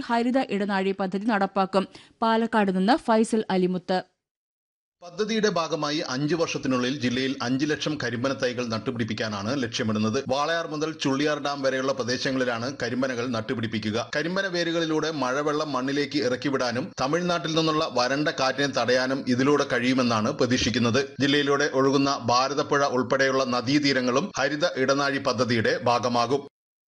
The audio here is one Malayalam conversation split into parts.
ഹരിത ഇടനാഴി പദ്ധതി നടപ്പാക്കും പാലക്കാട് നിന്ന് ഫൈസൽ അലിമുത്ത് പദ്ധതിയുടെ ഭാഗമായി അഞ്ചു വർഷത്തിനുള്ളിൽ ജില്ലയിൽ അഞ്ച് ലക്ഷം കരിമ്പന തൈകൾ നട്ടുപിടിപ്പിക്കാനാണ് ലക്ഷ്യമിടുന്നത് വാളയാർ മുതൽ ചുള്ളിയാർ ഡാം വരെയുള്ള പ്രദേശങ്ങളിലാണ് കരിമ്പനകൾ നട്ടുപിടിപ്പിക്കുക കരിമ്പന വേരുകളിലൂടെ മഴവെള്ളം മണ്ണിലേക്ക് ഇറക്കിവിടാനും തമിഴ്നാട്ടിൽ നിന്നുള്ള വരണ്ട കാറ്റിനെ തടയാനും ഇതിലൂടെ കഴിയുമെന്നാണ് പ്രതീക്ഷിക്കുന്നത് ജില്ലയിലൂടെ ഒഴുകുന്ന ഭാരതപ്പുഴ ഉൾപ്പെടെയുള്ള നദീതീരങ്ങളും ഹരിത ഇടനാഴി പദ്ധതിയുടെ ഭാഗമാകും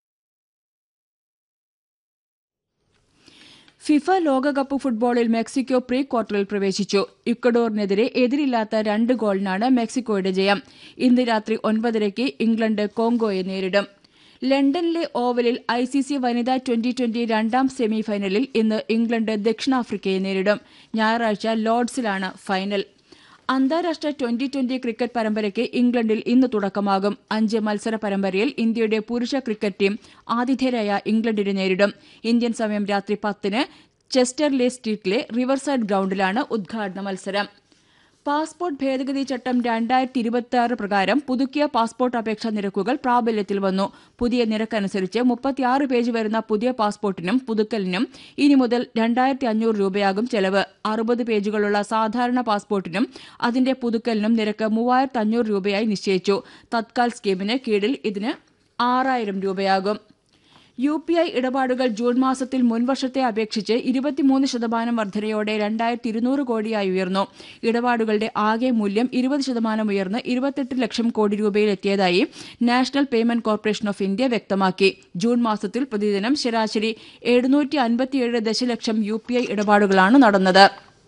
ഫിഫ ലോകകപ്പ് ഫുട്ബോളിൽ മെക്സിക്കോ പ്രീ ക്വാർട്ടറിൽ പ്രവേശിച്ചു ഇക്വഡോറിനെതിരെ എതിരില്ലാത്ത രണ്ട് ഗോളിനാണ് മെക്സിക്കോയുടെ ജയം ഇന്ന് രാത്രി ഒൻപതരയ്ക്ക് ഇംഗ്ലണ്ട് കോങ്കോയെ നേരിടും ലണ്ടനിലെ ഓവലിൽ ഐ സി സി വനിതാ ട്വന്റി ട്വന്റി രണ്ടാം സെമിഫൈനലിൽ ഇന്ന് ഇംഗ്ലണ്ട് ദക്ഷിണാഫ്രിക്കയെ നേരിടും ഞായറാഴ്ച ലോർഡ്സിലാണ് ഫൈനൽ അന്താരാഷ്ട്ര ട്വന്റി ട്വന്റി ക്രിക്കറ്റ് പരമ്പരയ്ക്ക് ഇംഗ്ലണ്ടിൽ ഇന്ന് തുടക്കമാകും അഞ്ച് മത്സര പരമ്പരയിൽ ഇന്ത്യയുടെ പുരുഷ ക്രിക്കറ്റ് ടീം ആതിഥേയരായ ഇംഗ്ലണ്ടിനെ നേരിടും ഇന്ത്യൻ സമയം രാത്രി പത്തിന് ചെസ്റ്റർലെ സ്ട്രീറ്റിലെ റിവർസൈഡ് ഗ്രൌണ്ടിലാണ് ഉദ്ഘാടന മത്സരം പാസ്പോർട്ട് ഭേദഗതി ചട്ടം രണ്ടായിരത്തി ഇരുപത്തി ആറ് പ്രകാരം പുതുക്കിയ പാസ്പോർട്ട് അപേക്ഷാ നിരക്കുകൾ പ്രാബല്യത്തിൽ വന്നു പുതിയ നിരക്കനുസരിച്ച് മുപ്പത്തിയാറ് പേജ് വരുന്ന പുതിയ പാസ്പോർട്ടിനും പുതുക്കലിനും ഇനി മുതൽ രണ്ടായിരത്തി അഞ്ഞൂറ് രൂപയാകും ചെലവ് അറുപത് പേജുകളുള്ള സാധാരണ പാസ്പോർട്ടിനും അതിന്റെ പുതുക്കലിനും നിരക്ക് മൂവായിരത്തി അഞ്ഞൂറ് രൂപയായി നിശ്ചയിച്ചു തത്കാൽ സ്കീമിന് കീഴിൽ ഇതിന് ആറായിരം രൂപയാകും യു പി ഐ ഇടപാടുകൾ ജൂൺ മാസത്തിൽ മുൻവർഷത്തെ അപേക്ഷിച്ച് ഇരുപത്തിമൂന്ന് ശതമാനം വർധനയോടെ രണ്ടായിരത്തി ഇരുന്നൂറ് കോടിയായി ഉയർന്നു ഇടപാടുകളുടെ ആകെ മൂല്യം ഇരുപത് ശതമാനം ഉയർന്ന് ഇരുപത്തെട്ട് ലക്ഷം കോടി രൂപയിലെത്തിയതായി national payment corporation of India വ്യക്തമാക്കി ജൂൺ മാസത്തിൽ പ്രതിദിനം ശരാശരി എഴുന്നൂറ്റി അൻപത്തിയേഴ് ദശലക്ഷം യു പി ഐ ഇടപാടുകളാണ് നടന്നത്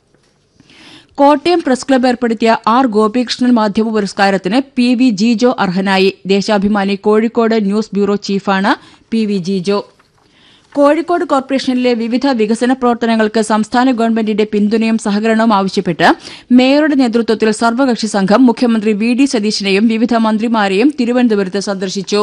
കോട്ടയം പ്രസ് ക്ലബ്ബ് ഏർപ്പെടുത്തിയ ആർ ഗോപികൃഷ്ണൻ മാധ്യമ പുരസ്കാരത്തിന് പി വി ജിജോ അർഹനായി ദേശാഭിമാനി കോഴിക്കോട് ന്യൂസ് ബ്യൂറോ ചീഫാണ് പി വി ജിജോ കോഴിക്കോട് കോർപ്പറേഷനിലെ വിവിധ വികസന പ്രവർത്തനങ്ങൾക്ക് സംസ്ഥാന ഗവൺമെന്റിന്റെ പിന്തുണയും സഹകരണവും ആവശ്യപ്പെട്ട് മേയറുടെ നേതൃത്വത്തിൽ സർവകക്ഷി സംഘം മുഖ്യമന്ത്രി വി ഡി സതീശനെയും വിവിധ മന്ത്രിമാരെയും തിരുവനന്തപുരത്ത് സന്ദർശിച്ചു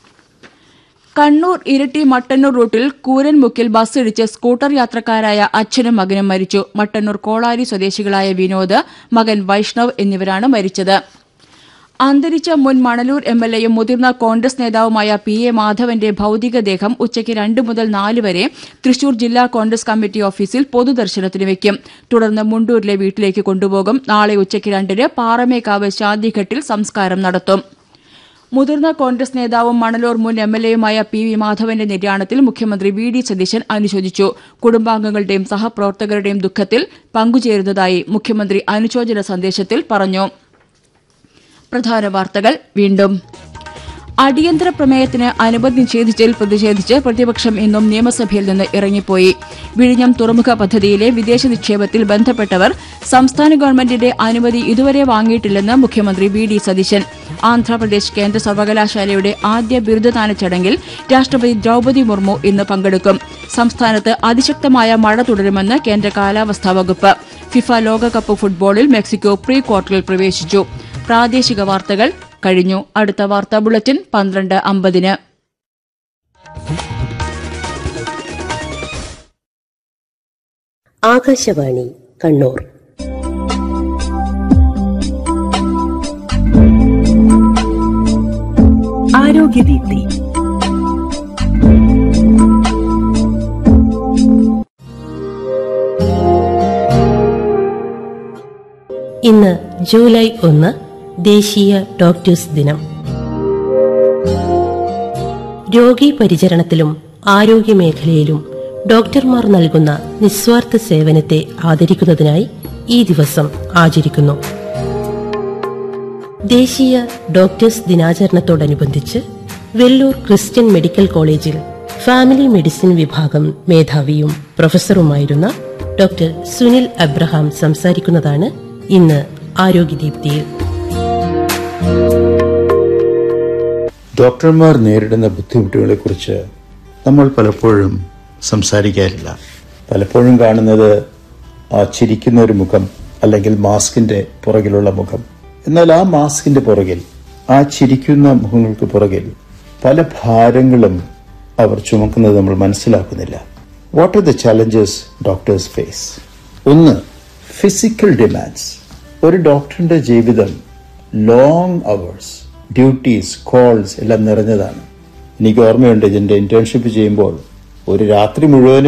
കണ്ണൂർ ഇരിട്ടി മട്ടന്നൂർ റൂട്ടിൽ കൂരൻമുക്കിൽ ബസ്സിടിച്ച് സ്കൂട്ടർ യാത്രക്കാരായ അച്ഛനും മകനും മരിച്ചു മട്ടന്നൂർ കോളാരി സ്വദേശികളായ വിനോദ് മകൻ വൈഷ്ണവ് എന്നിവരാണ് മരിച്ചത് അന്തരിച്ച മുൻ മണലൂർ എം എൽ എയും മുതിർന്ന കോൺഗ്രസ് നേതാവുമായ പി എ മാധവന്റെ ഭൌതികദേഹം ഉച്ചയ്ക്ക് രണ്ട് മുതൽ നാല് വരെ തൃശൂർ ജില്ലാ കോൺഗ്രസ് കമ്മിറ്റി ഓഫീസിൽ പൊതുദർശനത്തിന് വയ്ക്കും തുടർന്ന് മുണ്ടൂരിലെ വീട്ടിലേക്ക് കൊണ്ടുപോകും നാളെ ഉച്ചയ്ക്ക് രണ്ടിന് പാറമേക്കാവ് ശാന്തിഘട്ടിൽ സംസ്കാരം നടത്തും മുതിർന്ന കോൺഗ്രസ് നേതാവും മണലൂർ മുൻ എം എൽ എയുമായ പി വി മാധവന്റെ നിര്യാണത്തിൽ മുഖ്യമന്ത്രി വി ഡി സതീശൻ അനുശോചിച്ചു കുടുംബാംഗങ്ങളുടെയും സഹപ്രവർത്തകരുടെയും ദുഃഖത്തിൽ പങ്കുചേരുന്നതായി മുഖ്യമന്ത്രി അനുശോചന സന്ദേശത്തിൽ പറഞ്ഞു പ്രധാന വാർത്തകൾ വീണ്ടും അടിയന്തര പ്രമേയത്തിന് അനുമതി നിഷേധിച്ചതിൽ പ്രതിഷേധിച്ച് പ്രതിപക്ഷം ഇന്നും നിയമസഭയിൽ നിന്ന് ഇറങ്ങിപ്പോയി വിഴിഞ്ഞം തുറമുഖ പദ്ധതിയിലെ വിദേശ നിക്ഷേപത്തിൽ ബന്ധപ്പെട്ടവർ സംസ്ഥാന ഗവൺമെന്റിന്റെ അനുമതി ഇതുവരെ വാങ്ങിയിട്ടില്ലെന്ന് മുഖ്യമന്ത്രി വി ഡി സതീശൻ ആന്ധ്രാപ്രദേശ് കേന്ദ്ര സർവകലാശാലയുടെ ആദ്യ ബിരുദദാന ചടങ്ങിൽ രാഷ്ട്രപതി ദ്രൌപദി മുർമു ഇന്ന് പങ്കെടുക്കും സംസ്ഥാനത്ത് അതിശക്തമായ മഴ തുടരുമെന്ന് കേന്ദ്ര കാലാവസ്ഥാ വകുപ്പ് ഫിഫ ലോകകപ്പ് ഫുട്ബോളിൽ മെക്സിക്കോ പ്രീ ക്വാർട്ടറിൽ പ്രവേശിച്ചു പ്രാദേശിക വാർത്തകൾ കഴിഞ്ഞു അടുത്ത വാർത്താ ബുള്ളറ്റിൻ പന്ത്രണ്ട് അമ്പതിന് ആകാശവാണി കണ്ണൂർ ആരോഗ്യദീപ്തി ഇന്ന് ജൂലൈ ഒന്ന് ദേശീയ ഡോക്ടേഴ്സ് ദിനം രോഗീ പരിചരണത്തിലും ആരോഗ്യമേഖലയിലും ഡോക്ടർമാർ നൽകുന്ന നിസ്വാർത്ഥ സേവനത്തെ ആദരിക്കുന്നതിനായി ഈ ദിവസം ആചരിക്കുന്നു ദേശീയ ഡോക്ടേഴ്സ് ദിനാചരണത്തോടനുബന്ധിച്ച് വെല്ലൂർ ക്രിസ്ത്യൻ മെഡിക്കൽ കോളേജിൽ ഫാമിലി മെഡിസിൻ വിഭാഗം മേധാവിയും പ്രൊഫസറുമായിരുന്ന ഡോക്ടർ സുനിൽ അബ്രഹാം സംസാരിക്കുന്നതാണ് ഇന്ന് ആരോഗ്യദീപ്തിയിൽ ഡോക്ടർമാർ നേരിടുന്ന ബുദ്ധിമുട്ടുകളെക്കുറിച്ച് നമ്മൾ പലപ്പോഴും സംസാരിക്കാറില്ല പലപ്പോഴും കാണുന്നത് ആ ചിരിക്കുന്ന ഒരു മുഖം അല്ലെങ്കിൽ മാസ്കിന്റെ പുറകിലുള്ള മുഖം എന്നാൽ ആ മാസ്കിന്റെ പുറകിൽ ആ ചിരിക്കുന്ന മുഖങ്ങൾക്ക് പുറകിൽ പല ഭാരങ്ങളും അവർ ചുമക്കുന്നത് നമ്മൾ മനസ്സിലാക്കുന്നില്ല what are the challenges doctors face ഒന്ന് ഫിസിക്കൽ ഡിമാൻഡ്സ് ഒരു ഡോക്ടറിന്റെ ജീവിതം ലോങ് അവേഴ്സ് ഡ്യൂട്ടീസ് കോൾസ് എല്ലാം നിറഞ്ഞതാണ് എനിക്ക് ഓർമ്മയുണ്ട് ഇതിന്റെ ഇന്റേൺഷിപ്പ് ചെയ്യുമ്പോൾ ഒരു രാത്രി മുഴുവനും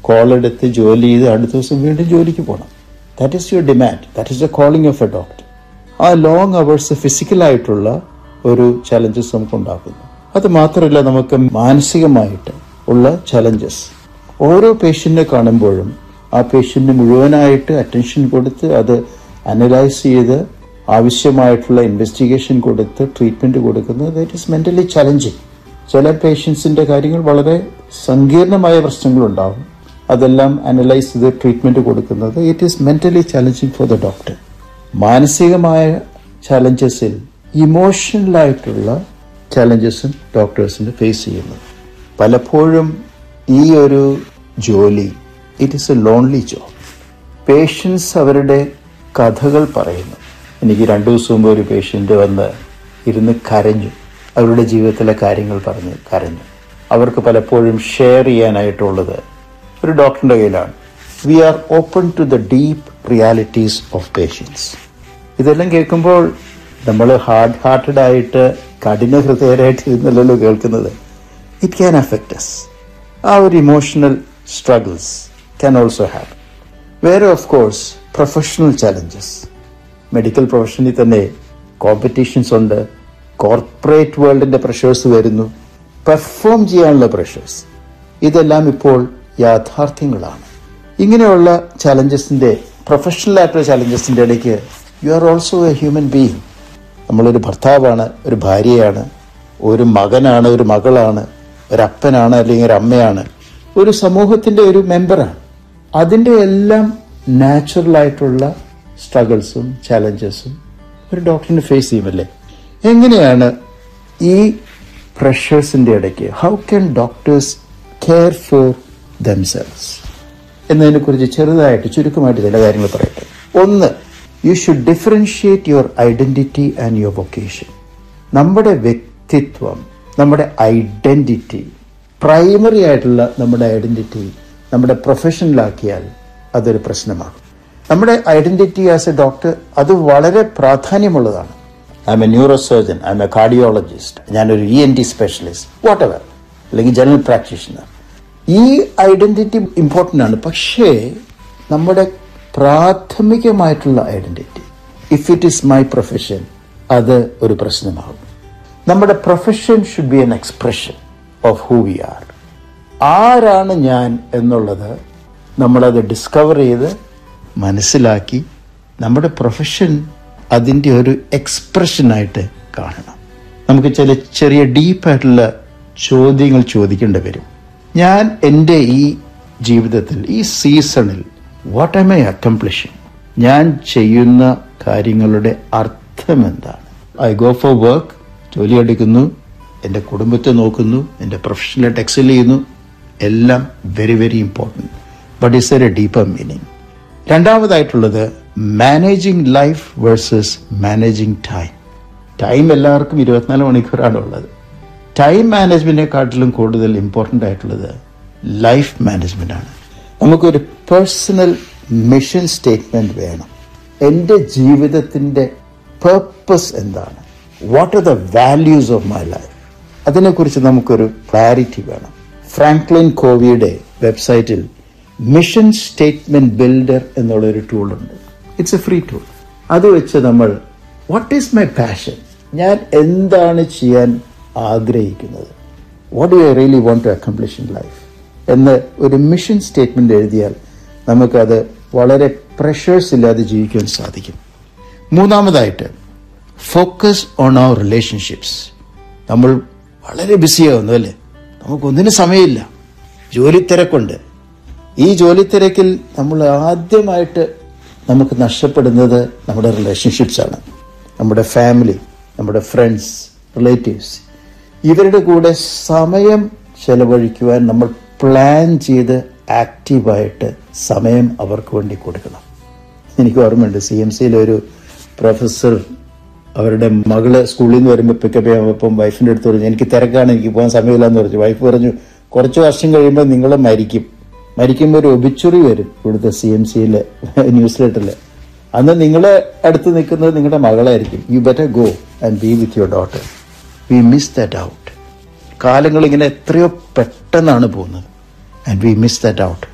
കോൾ എടുത്ത് ജോലി ചെയ്ത് അടുത്ത ദിവസം വീണ്ടും ജോലിക്ക് പോകണം that is your demand that is the calling of a doctor ആ ലോങ് അവേഴ്സ് ഫിസിക്കലായിട്ടുള്ള ഒരു ചലഞ്ചസ് നമുക്ക് ഉണ്ടാക്കുന്നു അത് മാത്രമല്ല നമുക്ക് മാനസികമായിട്ട് ഉള്ള ചലഞ്ചസ് ഓരോ പേഷ്യന്റിനെ കാണുമ്പോഴും ആ പേഷ്യന്റിന് മുഴുവനായിട്ട് അറ്റൻഷൻ കൊടുത്ത് അത് അനലൈസ് ചെയ്ത് ആവശ്യമായിട്ടുള്ള ഇൻവെസ്റ്റിഗേഷൻ കൊടുത്ത് ട്രീറ്റ്മെന്റ് കൊടുക്കുന്നത് ദാറ്റ് ഈസ് മെന്റലി ചലഞ്ചിങ് ചില പേഷ്യൻസിന്റെ കാര്യങ്ങൾ വളരെ സങ്കീർണമായ പ്രശ്നങ്ങളുണ്ടാവും അതെല്ലാം അനലൈസ് ചെയ്ത് ട്രീറ്റ്മെന്റ് കൊടുക്കുന്നത് it is mentally challenging for the doctor മാനസികമായ ചലഞ്ചസിൽ ഇമോഷണലായിട്ടുള്ള ചലഞ്ചസും ഡോക്ടേഴ്സിന് ഫേസ് ചെയ്യുന്നു പലപ്പോഴും ഈ ഒരു ജോലി it is a lonely job patients അവരുടെ കഥകൾ പറയുന്നു എനിക്ക് രണ്ടു ദിവസം മുമ്പ് ഒരു പേഷ്യൻ്റ് വന്ന് ഇരുന്ന് കരഞ്ഞു അവരുടെ ജീവിതത്തിലെ കാര്യങ്ങൾ പറഞ്ഞ് കരഞ്ഞു അവർക്ക് പലപ്പോഴും ഷെയർ ചെയ്യാനായിട്ടുള്ളത് ഒരു ഡോക്ടറിൻ്റെ കയ്യിലാണ് we are open to the deep realities of patients ഇതെല്ലാം കേൾക്കുമ്പോൾ നമ്മൾ ഹാർഡ് ഹാർട്ടഡ് ആയിട്ട് കഠിന ഹൃദയരായിട്ട് ഇരുന്നല്ലോ കേൾക്കുന്നത് ഇറ്റ് ക്യാൻ അഫക്റ്റ് അസ് ആ ഒരു emotional struggles can also have വേറെ of course professional challenges medical പ്രൊഫഷനിൽ തന്നെ കോമ്പറ്റീഷൻസ് ഉണ്ട് കോർപ്പറേറ്റ് വേൾഡിന്റെ പ്രഷേഴ്സ് വരുന്നു പെർഫോം ചെയ്യാനുള്ള പ്രഷേഴ്സ് ഇതെല്ലാം ഇപ്പോൾ യാഥാർത്ഥ്യങ്ങളാണ് ഇങ്ങനെയുള്ള ചലഞ്ചസിന്റെ പ്രൊഫഷണൽ ആയിട്ടുള്ള ചലഞ്ചസിന്റെ ഇടയ്ക്ക് you are also a human being നമ്മളൊരു ഭർത്താവാണ് ഒരു ഭാര്യയാണ് ഒരു മകനാണ് ഒരു മകളാണ് ഒരു അപ്പനാണ് അല്ലെങ്കിൽ ഒരു അമ്മയാണ് ഒരു സമൂഹത്തിന്റെ ഒരു മെമ്പറാണ് അതിൻ്റെ എല്ലാം നാച്ചുറൽ ആയിട്ടുള്ള സ്ട്രഗിൾസും ചലഞ്ചസും ഒരു ഡോക്ടറിന് ഫേസ് ചെയ്യുമല്ലേ എങ്ങനെയാണ് ഈ പ്രഷേഴ്സിന്റെ ഇടയ്ക്ക് how can doctors care for themselves എന്നതിനെക്കുറിച്ച് ചെറുതായിട്ട് ചുരുക്കമായിട്ട് ചില കാര്യങ്ങൾ പറയട്ടെ ഒന്ന് you should differentiate your identity and your vocation നമ്മുടെ വ്യക്തിത്വം നമ്മുടെ ഐഡന്റിറ്റി പ്രൈമറി ആയിട്ടുള്ള നമ്മുടെ ഐഡന്റിറ്റി നമ്മുടെ പ്രൊഫഷനിലാക്കിയാൽ അതൊരു പ്രശ്നമാണ് നമ്മുടെ ഐഡന്റിറ്റി ആസ് എ ഡോക്ടർ അത് വളരെ പ്രാധാന്യമുള്ളതാണ് I'm a neuro surgeon I'm a cardiologist ഞാനൊരു E N T specialist whatever അല്ലെങ്കിൽ ജനറൽ പ്രാക്ടീഷണർ ഈ ഐഡന്റിറ്റി ഇമ്പോർട്ടൻ്റ് ആണ് പക്ഷേ നമ്മുടെ പ്രാഥമികമായിട്ടുള്ള identity if it is my profession അത് ഒരു പ്രശ്നമാകും നമ്മുടെ profession should be an expression of who we are ആരാണ് ഞാൻ എന്നുള്ളത് നമ്മളത് ഡിസ്കവർ ചെയ്ത് മനസ്സിലാക്കി നമ്മുടെ പ്രൊഫഷൻ അതിൻ്റെ ഒരു എക്സ്പ്രഷനായിട്ട് കാണണം നമുക്ക് ചില ചെറിയ ഡീപ്പായിട്ടുള്ള ചോദ്യങ്ങൾ ചോദിക്കേണ്ടി വരും ഞാൻ എൻ്റെ ഈ ജീവിതത്തിൽ ഈ സീസണിൽ വാട്ട് എം ഐ അക്കംപ്ലിഷിംഗ് ഞാൻ ചെയ്യുന്ന കാര്യങ്ങളുടെ അർത്ഥം എന്താണ് ഐ ഗോ ഫോർ വർക്ക് ജോലി എടുക്കുന്നു എൻ്റെ കുടുംബത്തെ നോക്കുന്നു എൻ്റെ പ്രൊഫഷണലായിട്ട് എക്സൽ ചെയ്യുന്നു എല്ലാം very very important but is a deeper meaning രണ്ടാമതായിട്ടുള്ളത് managing life versus managing time time എല്ലാവർക്കും ഇരുപത്തിനാല് മണിക്കൂറാണ് ഉള്ളത് ടൈം മാനേജ്മെന്റിനെക്കാട്ടിലും കൂടുതൽ ഇമ്പോർട്ടൻ്റ് ആയിട്ടുള്ളത് ലൈഫ് മാനേജ്മെന്റ് ആണ് നമുക്കൊരു പേഴ്സണൽ മിഷൻ സ്റ്റേറ്റ്മെന്റ് വേണം എൻ്റെ ജീവിതത്തിൻ്റെ പേർപ്പസ് എന്താണ് what are the values of my life അതിനെക്കുറിച്ച് നമുക്കൊരു ക്ലാരിറ്റി വേണം ഫ്രാങ്ക്ലിൻ കോവിയുടെ വെബ്സൈറ്റിൽ മിഷൻ സ്റ്റേറ്റ്മെന്റ് ബിൽഡർ എന്നുള്ളൊരു ടൂളുണ്ട് ഇറ്റ്സ് എ ഫ്രീ ടൂൾ അത് വെച്ച് നമ്മൾ വാട്ട് ഈസ് മൈ പാഷൻ ഞാൻ എന്താണ് ചെയ്യാൻ ആഗ്രഹിക്കുന്നത് what you I really want to accomplish in life എന്ന് ഒരു മിഷൻ സ്റ്റേറ്റ്മെന്റ് എഴുതിയാൽ നമുക്കത് വളരെ പ്രഷേഴ്സ് ഇല്ലാതെ ജീവിക്കാൻ സാധിക്കും മൂന്നാമതായിട്ട് ഫോക്കസ് ഓൺ അവർ റിലേഷൻഷിപ്സ് നമ്മൾ വളരെ ബിസിയാവുന്നു അല്ലേ നമുക്കൊന്നിനും സമയമില്ല ജോലി തിരക്കുണ്ട് ഈ ജോലി തിരക്കിൽ നമ്മൾ ആദ്യമായിട്ട് നമുക്ക് നഷ്ടപ്പെടുന്നത് നമ്മുടെ റിലേഷൻഷിപ്സ് ആണ് നമ്മുടെ ഫാമിലി നമ്മുടെ ഫ്രണ്ട്സ് റിലേറ്റീവ്സ് ഇവരുടെ കൂടെ സമയം ചെലവഴിക്കുവാൻ നമ്മൾ പ്ലാൻ ചെയ്ത് ആക്റ്റീവായിട്ട് സമയം അവർക്ക് വേണ്ടി കൊടുക്കണം എനിക്ക് ഓർമ്മയുണ്ട് സി എം സിയിലെ ഒരു പ്രൊഫസർ അവരുടെ മകള് സ്കൂളിൽ നിന്ന് വരുമ്പോൾ പിക്കപ്പ് ചെയ്യാൻ വൈഫിന്റെ അടുത്ത് പറഞ്ഞു എനിക്ക് തിരക്കാണ് എനിക്ക് പോകാൻ സമയമില്ല എന്ന് പറഞ്ഞു വൈഫ് പറഞ്ഞു കുറച്ച് വർഷം കഴിയുമ്പോൾ നിങ്ങൾ മരിക്കും മരിക്കുമ്പോൾ ഒരു ഒബിച്ചുറി വരും ഇവിടുത്തെ സി എം സിയിലെ ന്യൂസ് ലെറ്ററിൽ അന്ന് നിങ്ങളെ അടുത്ത് നിൽക്കുന്നത് നിങ്ങളുടെ മകളായിരിക്കും you better go and be with your daughter we miss that out കാലങ്ങൾ ഇങ്ങനെ എത്രയോ പെട്ടെന്നാണ് പോകുന്നത് and we miss that out